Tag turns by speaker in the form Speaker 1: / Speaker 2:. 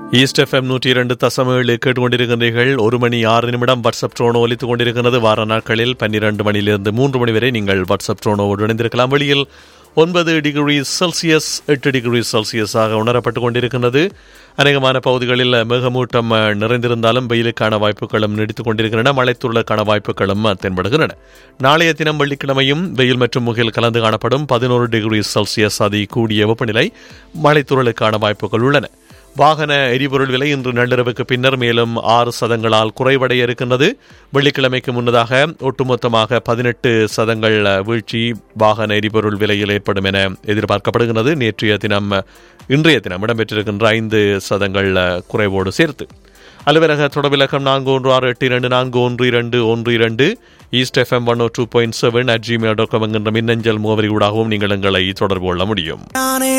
Speaker 1: east FM நூற்றி இரண்டு தசம் ஏழு கேட்டுக்கொண்டிருக்கின்றீர்கள் ஒரு மணி ஆறு நிமிடம் வாட்ஸ்அப் ட்ரோனோ ஒலித்துக் கொண்டிருக்கிறது வார நாட்களில் பன்னிரண்டு மணியிலிருந்து மூன்று மணி வரை நீங்கள் வாட்ஸ்அப் ட்ரோனோவோடு இணைந்திருக்கலாம் வெளியில் ஒன்பது டிகிரி செல்சியஸ் எட்டு டிகிரி செல்சியஸாக உணரப்பட்டுக் கொண்டிருக்கின்றது அநேகமான பகுதிகளில் மேகமூட்டம் அஹ், நிறைந்திருந்தாலும் வெயிலுக்கான வாய்ப்புகளும் நீடித்துக் கொண்டிருக்கின்றன மழைத்துள்ளக்கான வாய்ப்புகளும் அஹ், தென்படுகின்றன நாளைய தினம் வெள்ளிக்கிழமையும் வெயில் மற்றும் முகில் கலந்து காணப்படும் பதினோரு டிகிரி செல்சியஸ் அதி கூடிய வெப்பநிலை மழைத்துறலுக்கான வாய்ப்புகள் உள்ளன வாகன எரிபொருள் விலை இன்று நள்ளிரவுக்கு பின்னர் மேலும் ஆறு சதங்களால் குறைவடைய இருக்கின்றது வெள்ளிக்கிழமைக்கு முன்னதாக ஒட்டுமொத்தமாக பதினெட்டு சதங்கள் வீழ்ச்சி வாகன எரிபொருள் விலையில் ஏற்படும் என எதிர்பார்க்கப்படுகிறது நேற்றைய தினம் இன்றைய தினம் இடம்பெற்றிருக்கின்ற ஐந்து சதங்கள் குறைவோடு சேர்த்து அலுவலக தொடர்பிலக்கம் நான்கு ஒன்று ஆறு எட்டு இரண்டு நான்கு ஒன்று இரண்டு ஒன்று இரண்டு east FM one O two point seven at Gmail dot com என்கின்ற மின்னஞ்சல் முகவரி ஊடாகவும் நீங்கள் எங்களை தொடர்பு கொள்ள முடியும்
Speaker 2: நானே